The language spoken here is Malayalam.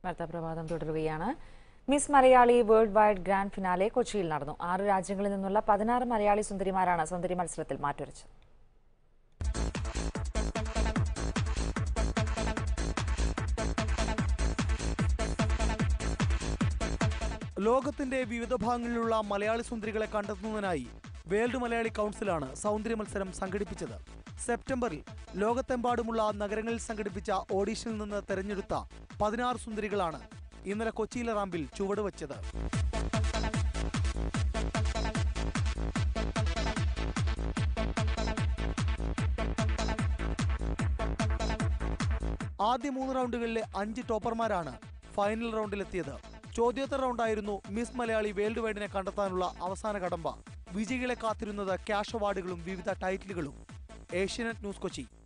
വാർത്താ പ്രഭാതം തുടരുകയാണ് Miss Malayali world wide grand finale കൊച്ചിയിൽ നടന്നു ആറ് രാജ്യങ്ങളിൽ നിന്നുള്ള പതിനാറ് മലയാളി സുന്ദരിമാരാണ് സൗന്ദര്യ മത്സരത്തിൽ മാറ്റുരച്ചത് ലോകത്തിന്റെ വിവിധ ഭാഗങ്ങളിലുള്ള മലയാളി സുന്ദരികളെ കണ്ടെത്തുന്നതിനായി വേൾഡ് മലയാളി കൗൺസിലാണ് സൗന്ദര്യ മത്സരം സംഘടിപ്പിച്ചത് സെപ്റ്റംബറിൽ ലോകത്തെമ്പാടുമുള്ള നഗരങ്ങളിൽ സംഘടിപ്പിച്ച ഓഡീഷനിൽ നിന്ന് തെരഞ്ഞെടുത്ത പതിനാറ് സുന്ദരികളാണ് ഇന്നലെ കൊച്ചിയിലെ റാമ്പിൽ ചുവടുവച്ചത് ആദ്യ മൂന്ന് റൗണ്ടുകളിലെ അഞ്ച് ടോപ്പർമാരാണ് ഫൈനൽ റൗണ്ടിലെത്തിയത് ചോദ്യോത്തര റൗണ്ടായിരുന്നു മിസ് മലയാളി വേൾഡ് വൈഡിനെ കണ്ടെത്താനുള്ള അവസാന കടമ്പ വിജയികളെ കാത്തിരുന്നത് ക്യാഷ് അവാർഡുകളും വിവിധ ടൈറ്റിലുകളും ഏഷ്യാനെറ്റ് ന്യൂസ് കൊച്ചി